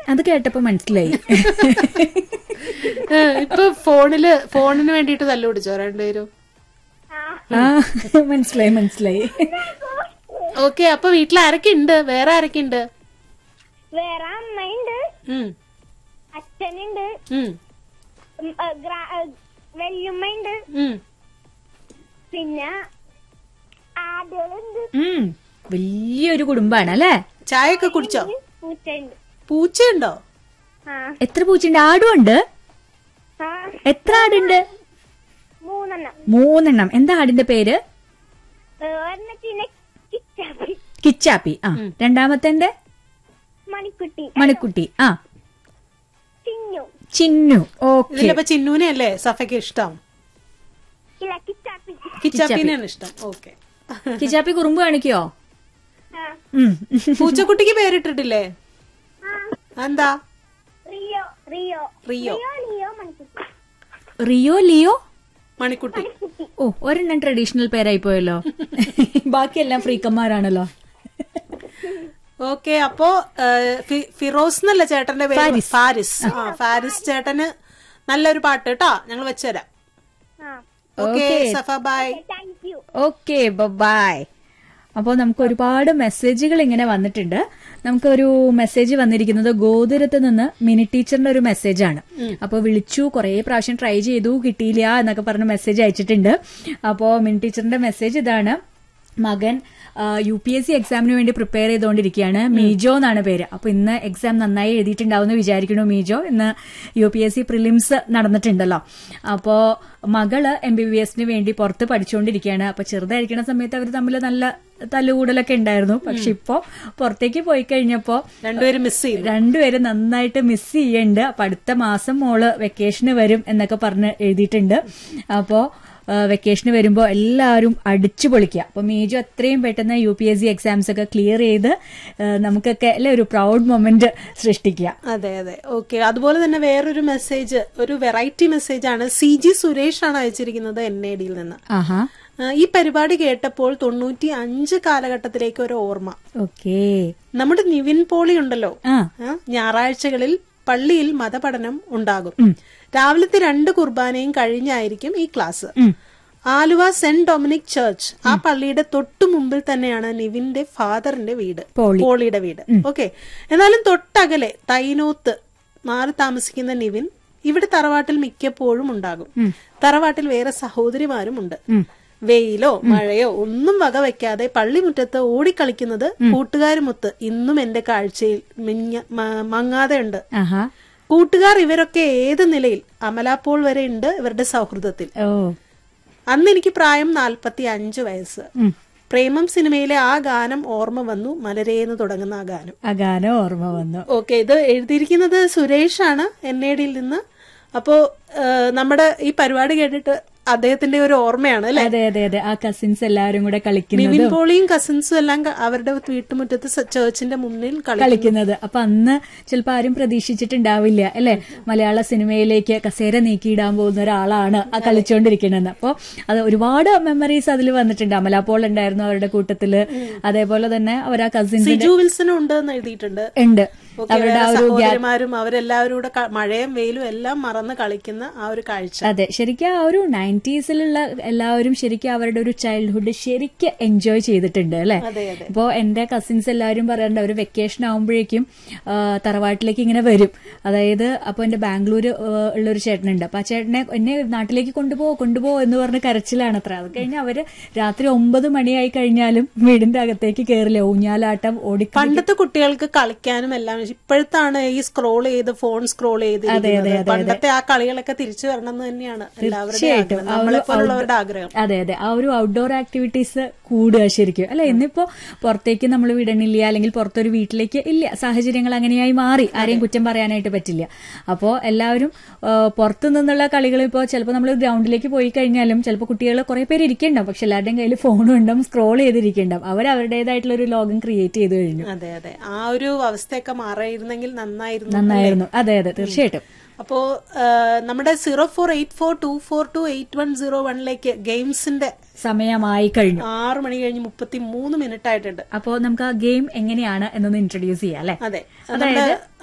അത് കേട്ടപ്പോ മനസ്സിലായി ഏ, ഇപ്പൊ ഫോണില് ഫോണിന് വേണ്ടിട്ട് തല്ലു പിടിച്ചോ രണ്ടുപേരും ആ മനസ്സിലായി മനസ്സിലായി ഓക്കെ അപ്പൊ വീട്ടിൽ ആരൊക്കെ ഉണ്ട് വേറെ ആരൊക്കെ ഉണ്ട് വേറെ അമ്മയുണ്ട് ഉം, അച്ഛനുണ്ട് ഉം, ഉം, ഏ, ഗ്രാ- ഏ, വല്യമ്മയുണ്ട് ഉം. പിന്നെ ആടുകളുണ്ട് ഉം വലിയൊരു കുടുംബാണ് അല്ലേ ചായ ഒക്കെ കുടിച്ചോ പൂച്ചയുണ്ട് പൂച്ചയുണ്ടോ ആ എത്ര പൂച്ചയുണ്ട് ആടും ഉണ്ട് ആ എത്ര ആടുണ്ട് മൂന്നെണ്ണം മൂന്നെണ്ണം എന്താ ആടിന്റെ പേര് ഏ, ഒരെണ്ണത്തിന് കിച്ചാപ്പി കിച്ചാപ്പി ആ രണ്ടാമത്തെ മണിക്കുട്ടി മണിക്കുട്ടി ആ ചിന്നു ചിന്നു ഓക്കെ ഇതിലപ്പോ ചിന്നൂനെ അല്ലേ സഫയ്ക്ക് ഇഷ്ടം ഇല്ല കിച്ചാപ്പി കിച്ചാപ്പിനെയാണ് ഇഷ്ടം ഓക്കെ കിച്ചാപ്പി കുറുമ്പ് കാണിക്കോ ആ ഉം. പൂച്ചക്കുട്ടിക്ക് പേരിട്ടിട്ടില്ലേ എന്താ Rio Rio Rio Rio Leo Manikutty Rio Leo Manikutty ഓ ഒരെണ്ണം ട്രഡീഷണൽ പേരായി പോയല്ലോ ബാക്കിയെല്ലാം ഫ്രീക്കന്മാരാണല്ലോ ഓക്കെ അപ്പോ ഏ, ഫി- ഫിറോസ് എന്നല്ല ചേട്ടന്റെ പേര് ഫാരിസ്. ഫാരിസ് ആ ഫാരിസ് ചേട്ടന് നല്ലൊരു പാട്ട് കേട്ടോ ഞങ്ങൾ വെച്ചുതരാം ആ okay Okay. Safa bye thank you okay bye അപ്പോൾ നമുക്ക് ഒരുപാട് മെസ്സേജുകൾ ഇങ്ങനെ വന്നിട്ടുണ്ട് നമുക്കൊരു മെസ്സേജ് വന്നിരിക്കുന്നത് ഗോതുരത്ത് നിന്ന് മിനി ടീച്ചറിന്റെ ഒരു മെസ്സേജാണ് അപ്പോൾ വിളിച്ചു കുറേ പ്രാവശ്യം ട്രൈ ചെയ്തു കിട്ടിയില്ല എന്നൊക്കെ പറഞ്ഞ് മെസ്സേജ് അയച്ചിട്ടുണ്ട് അപ്പോൾ മിനി ടീച്ചറിന്റെ മെസ്സേജ് ഇതാണ് മകൻ യു പി എസ് സി എക്സാമിന് വേണ്ടി പ്രിപ്പയർ ചെയ്തുകൊണ്ടിരിക്കുകയാണ് മീജോ എന്നാണ് പേര് അപ്പൊ ഇന്ന് എക്സാം നന്നായി എഴുതിയിട്ടുണ്ടാവും എന്ന് വിചാരിക്കണു മീജോ ഇന്ന് U P S C prelims നടന്നിട്ടുണ്ടല്ലോ അപ്പോ മകള് എം ബി ബി എസിന് വേണ്ടി പുറത്ത് പഠിച്ചുകൊണ്ടിരിക്കുകയാണ് അപ്പൊ ചെറുതായിരിക്കുന്ന സമയത്ത് അവർ തമ്മിൽ നല്ല തല്ലുകൂടലൊക്കെ ഉണ്ടായിരുന്നു പക്ഷെ ഇപ്പോ പുറത്തേക്ക് പോയി കഴിഞ്ഞപ്പോ രണ്ടുപേരും മിസ് ചെയ്തു രണ്ടുപേരും നന്നായിട്ട് മിസ് ചെയ്യുന്നുണ്ട് അപ്പൊ അടുത്ത മാസം മോള് വെക്കേഷന് വരും എന്നൊക്കെ പറഞ്ഞ് എഴുതിയിട്ടുണ്ട് അപ്പോ വെക്കേഷന് വരുമ്പോ എല്ലാവരും അടിച്ചു പൊളിക്കുക അപ്പൊ മീജു അത്രയും പെട്ടെന്ന് U P S C exams ഒക്കെ ക്ലിയർ ചെയ്ത് ആ, നമുക്കൊക്കെ അല്ലെ ഒരു പ്രൗഡ് മൊമെന്റ് സൃഷ്ടിക്കുക അതെ അതെ ഓക്കെ അതുപോലെ തന്നെ വേറൊരു മെസ്സേജ് ഒരു വെറൈറ്റി മെസ്സേജ് ആണ് സി ജി സുരേഷ് ആണ് അയച്ചിരിക്കുന്നത് എൻ എ ഡിയിൽ നിന്ന് ആഹാ ആ, ഈ പരിപാടി കേട്ടപ്പോൾ തൊണ്ണൂറ്റി അഞ്ച് കാലഘട്ടത്തിലേക്ക് ഒരു ഓർമ്മ ഓക്കേ നമ്മുടെ നിവിൻ പോളി ഉണ്ടല്ലോ ആ ആ, ഞായറാഴ്ചകളിൽ പള്ളിയിൽ മതപഠനം ഉണ്ടാകും രാവിലത്തെ രണ്ട് കുർബാനയും കഴിഞ്ഞായിരിക്കും ഈ class Aluva saint Dominic church ആ പള്ളിയുടെ തൊട്ടു മുമ്പിൽ തന്നെയാണ് നിവിന്റെ ഫാദറിന്റെ വീട് പോളി. പോളിയുടെ വീട് ഓക്കെ എന്നാലും തൊട്ടകലെ തൈനോത്ത് മാറി താമസിക്കുന്ന നിവിൻ ഇവിടെ തറവാട്ടിൽ മിക്കപ്പോഴും ഉണ്ടാകും തറവാട്ടിൽ വേറെ സഹോദരിമാരും ഉണ്ട് വെയിലോ മഴയോ ഒന്നും വകവയ്ക്കാതെ പള്ളിമുറ്റത്ത് ഓടിക്കളിക്കുന്നത് കൂട്ടുകാരുമൊത്ത് ഇന്നും എന്റെ കാഴ്ചയിൽ മിഞ്ഞ മ- മങ്ങാതെ ഉണ്ട് ആഹാ കൂട്ടുകാർ ഇവരൊക്കെ ഏത് നിലയിൽ അമലാപ്പോൾ വരെ ഉണ്ട് ഇവരുടെ സൗഹൃദത്തിൽ ഓ അന്ന് എനിക്ക് പ്രായം നാൽപ്പത്തി അഞ്ച് വയസ്സ് പ്രേമം സിനിമയിലെ ആ ഗാനം ഓർമ്മ വന്നു മലരേന്ന് തുടങ്ങുന്ന ആ ഗാനം ആ ഗാനം ഓർമ്മ വന്നു ഓക്കെ ഇത് എഴുതിയിരിക്കുന്നത് സുരേഷാണ് എൻ എ ഡിയിൽ നിന്ന് അപ്പോ ആ, നമ്മുടെ ഈ പരിപാടി കേട്ടിട്ട് അദ്ദേഹത്തിന്റെ ഒരു ഓർമ്മയാണ് അല്ലെ അതെ അതെ അതെ ആ കസിൻസ് എല്ലാവരും കൂടെ നിവിൻ കളിക്കുന്നത് പോളിയും കസിൻസും എല്ലാം ക- അവരുടെ വീട്ടുമുറ്റത്ത് സ- ചേർച്ചിന്റെ മുന്നിൽ കളി കളിക്കുന്നത് അപ്പൊ അന്ന് ചിലപ്പോ ആരും പ്രതീക്ഷിച്ചിട്ടുണ്ടാവില്ല അല്ലെ മലയാള സിനിമയിലേക്ക് കസേര നീക്കിയിടാൻ പോകുന്ന ഒരാളാണ് ആ കളിച്ചുകൊണ്ടിരിക്കണെന്ന് അപ്പൊ അത് ഒരുപാട് മെമ്മറീസ് അതിൽ വന്നിട്ടുണ്ട് അമലാപോൾ ഉണ്ടായിരുന്നു അവരുടെ കൂട്ടത്തില് അതേപോലെ തന്നെ അവർ ആ കസിൻസിന്റെ സിജു വിൽസനും ഉണ്ട് എന്ന് എഴുതിയിട്ടുണ്ട് ഉണ്ട് ഓക്കെ, അവരുടെ ആ വേറെ ഒരു സഹോദരിമാരും അവരെല്ലാവരും കൂടെ ക- മഴയും വെയിലും എല്ലാം മറന്ന് കളിക്കുന്ന ആ ഒരു കാഴ്ച അതെ ശരിക്കും ആ ഒരു നയൻറ്റീസിലുള്ള എല്ലാവരും ശരിക്കും അവരുടെ ഒരു ചൈൽഡ്ഹുഡ് ശരിക്കും എൻജോയ് ചെയ്തിട്ടുണ്ട് അല്ലെ അതെ അതെ ഇപ്പോൾ എന്റെ കസിൻസ് എല്ലാവരും പറയാറുണ്ട് അവർ വെക്കേഷൻ ആകുമ്പോഴേക്കും ആ, തറവാട്ടിലേക്ക് ഇങ്ങനെ വരും അതായത് അപ്പോൾ എന്റെ ബാംഗ്ലൂർ ഉള്ളൊരു ചേട്ടനുണ്ട് അപ്പൊ ആ ചേട്ടനെ എന്നെ നാട്ടിലേക്ക് കൊണ്ടുപോ കൊണ്ടുപോ എന്ന് പറഞ്ഞ് കരച്ചിലാണ് അത്ര അത് കഴിഞ്ഞ് അവര് രാത്രി ഒമ്പത് മണിയായി കഴിഞ്ഞാലും വീടിന്റെ അകത്തേക്ക് കയറില്ല ഊഞ്ഞാലാട്ടം ഓടി പണ്ടത്തെ കുട്ടികൾക്ക് കളിക്കാനും എല്ലാം ഇപ്പോഴത്താണ് ഈ സ്ക്രോൾ ചെയ്ത് ഫോൺ സ്ക്രോൾ ചെയ്ത് ഇരിക്കുന്നത്. പണ്ടത്തെ ആ കളികളൊക്കെ തിരിച്ചു വരണം എന്ന് തന്നെയാണ് എല്ലാവരുടെയും ആഗ്രഹം. നമ്മളെ പോലുള്ളവരുടെ ആഗ്രഹം അതെ അതെ ആ ഒരു ഔട്ട്ഡോർ ആക്ടിവിറ്റീസ് കൂടുക ശരിക്കും അല്ലെ ഇന്നിപ്പോ പുറത്തേക്ക് നമ്മൾ വിടണില്ല അല്ലെങ്കിൽ പുറത്തൊരു വീട്ടിലേക്ക് ഇല്ല സാഹചര്യങ്ങൾ അങ്ങനെയായി മാറി ആരെയും കുറ്റം പറയാനായിട്ട് പറ്റില്ല അപ്പോ എല്ലാവരും ആ, പുറത്തു നിന്നുള്ള കളികൾ ഇപ്പോൾ ചിലപ്പോൾ നമ്മൾ ഗ്രൗണ്ടിലേക്ക് പോയി കഴിഞ്ഞാലും ചിലപ്പോൾ കുട്ടികൾ കുറെ പേര് ഇരിക്കണ്ടാവും പക്ഷെ എല്ലാവരുടെയും കയ്യിൽ ഫോണും ഉണ്ടാവും സ്ക്രോൾ ചെയ്തിരിക്കണ്ടാവും അവർ അവരുടേതായിട്ടുള്ള ഒരു ലോകം ക്രിയേറ്റ് ചെയ്ത് കഴിഞ്ഞു അതെ അതെ ആ ഒരു അവസ്ഥയൊക്കെ മാറിയിരുന്നെങ്കിൽ നന്നായിരുന്നു നന്നായിരുന്നു അതെ അതെ തീർച്ചയായിട്ടും അപ്പോ ആ, നമ്മുടെ zero four eight four two four two eight one zero വണ്ണിലേക്ക് ഗെയിംസിന്റെ സമയമായി കഴിഞ്ഞു ആറ് മണി കഴിഞ്ഞ് മുപ്പത്തി മൂന്ന് മിനിറ്റ് ആയിട്ടുണ്ട് അപ്പോൾ നമുക്ക് ആ ഗെയിം എങ്ങനെയാണ് എന്നൊന്ന് ഇൻട്രൊഡ്യൂസ് ചെയ്യാം അല്ലെ അതെ നമ്മുടെ